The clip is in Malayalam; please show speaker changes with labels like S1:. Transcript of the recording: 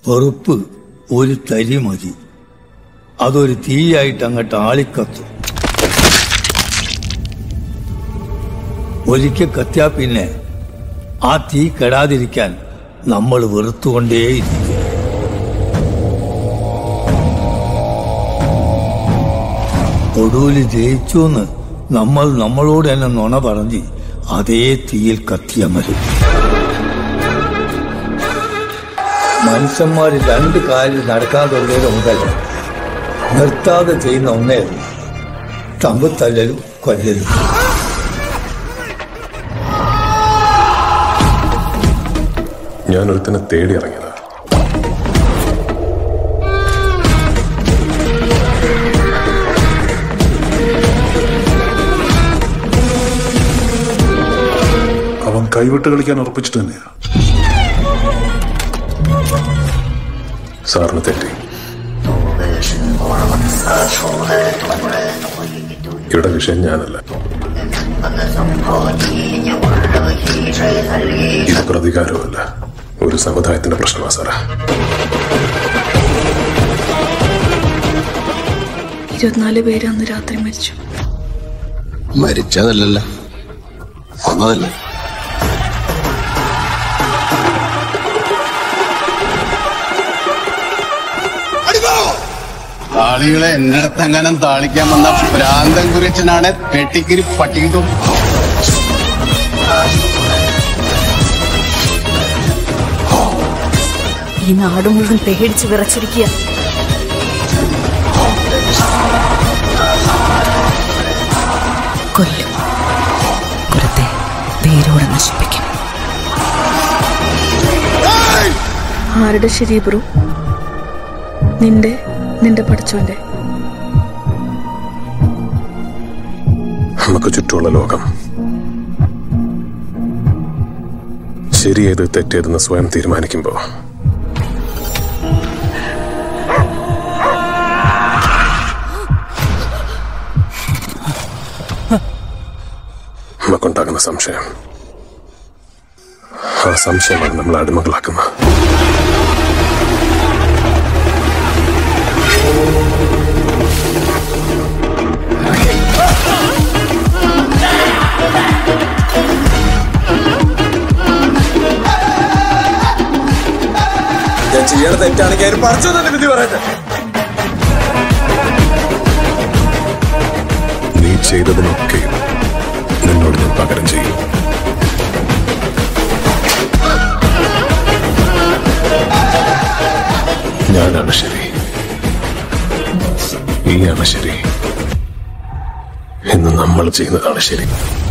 S1: വെറുപ്പ് ഒരു തരി മതി അതൊരു തീയായിട്ട് അങ്ങോട്ട് ആളിക്കത്തും ഒരിക്കൽ കത്തിയാ പിന്നെ ആ തീ കെടാതിരിക്കാൻ നമ്മൾ വെറുത്തുകൊണ്ടേയിരിക്കും ഒടുവില് ജയിച്ചുവെന്ന് നമ്മൾ നമ്മളോട് തന്നെ നുണ പറഞ്ഞ് അതേ തീയിൽ കത്തിയമരും മനുഷ്യന്മാർ രണ്ട് കാര്യം നടക്കാൻ തുടങ്ങിയത് മുതൽ നിർത്താതെ ചെയ്യുന്ന ഒന്നേ ഉള്ളൂ. തമ്പ് തല്ലലും കൊല്ലലും
S2: ഞാൻ ഒരുത്തനെ തേടി ഇറങ്ങിയതാ
S3: അവൻ കൈവിട്ട് കളിക്കാൻ ഉറപ്പിച്ചിട്ട് തന്നെയാ
S2: സാറിന് തെറ്റി ഇവിടെ വിഷയം ഞാനല്ല ഇത് പ്രതികാരമല്ല ഒരു സമുദായത്തിന്റെ പ്രശ്നമാണ് സാറേ
S4: ഇരുപത്തിനാല് പേര് അന്ന് രാത്രി മരിച്ചു
S5: മരിച്ചതല്ലല്ല കൊന്നതല്ലേ
S6: ആളുകളെ എന്നിടത്തെങ്ങാനും താളിക്കാൻ വന്ന ഭ്രാന്തൻ കുരിച്ചനാണ് പെട്ടിക്കിരി പട്ടിക്കിട്ടും
S7: ഈ നാട് മുഴുവൻ പേടിച്ച് വിറച്ചിരിക്കുക കൊല്ലും കുലത്തെ വേരോടെ നശിപ്പിക്കും
S4: ആരുടെ ശരി ബ്രോ നിന്റെ നിന്റെ പഠിച്ചോന്റെ
S2: നമുക്ക് ചുറ്റുമുള്ള ലോകം ശരിയേത് തെറ്റേതെന്ന് സ്വയം തീരുമാനിക്കുമ്പോൾ നമുക്കുണ്ടാകുന്ന സംശയം ആ സംശയമാണ് നമ്മൾ അടിമകളാക്കുന്നത്
S8: ഞാൻ ചെയ്യണ തെറ്റാണെങ്കിൽ അതിന് പറിച്ചു തന്നെ വിധി പറയട്ടെ
S2: നീ ചെയ്തതിനൊക്കെ നിന്നോട് ഞാൻ പകരം ചെയ്യും ഞാനാണ് ശരി നീയാണ് ശരി എന്ന് നമ്മൾ ചെയ്യുന്നതാണ് ശരി